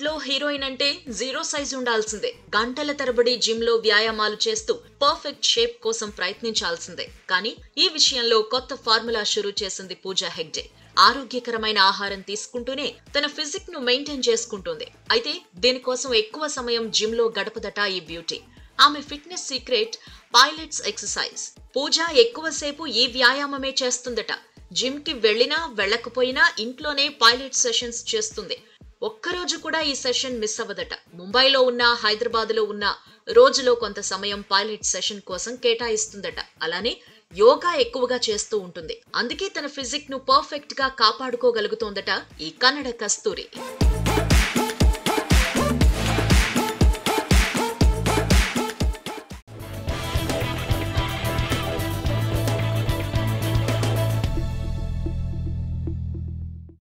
బాలీవుడ్ లో హీరోయిన్ అంటే zero size ఉండాల్సిందే గంటల తరబడి జిమ్ లో వ్యాయామాలు చేస్తూ పర్ఫెక్ట్ షేప్ కోసం ప్రయత్నించాల్సిందే కానీ ఈ విషయంలో కొత్త ఫార్ములా షురూ చేసింది పూజా హెగ్డే ఆరోగ్యకరమైన ఆహారం తీసుకుంటూనే తన ఫిజిక్ ను మెయింటైన్ చేసుకుంటుంది అయితే దీనికోసం ఎక్కువ సమయం జిమ్ లో గడపదట ఈ బ్యూటీ ఆమె fitness secret Pilates exercise Pooja ఎక్కువసేపు ఈ వ్యాయామమే చేస్తుందట జిమ్ కి వెళ్ళినా వెళ్ళకపోయినా ఇంట్లోనే పైలట్ సెషన్స్ చేస్తుంది ఒక్కరోజు కూడా ఈ సెషన్ మిస్ అవ్వదట ముంబైలో ఉన్న హైదరాబాద్ లో ఉన్న రోజులో కొంత సమయం పైలట్ సెషన్ కోసం కేటాయిస్తుందట అలానే యోగా ఎక్కువగా చేస్తూ ఉంటుంది అందుకే తన ఫిజిక్ ను పర్ఫెక్ట్ గా కాపాడుకోగలుగుతోందట ఈ కన్నడ కస్తూరి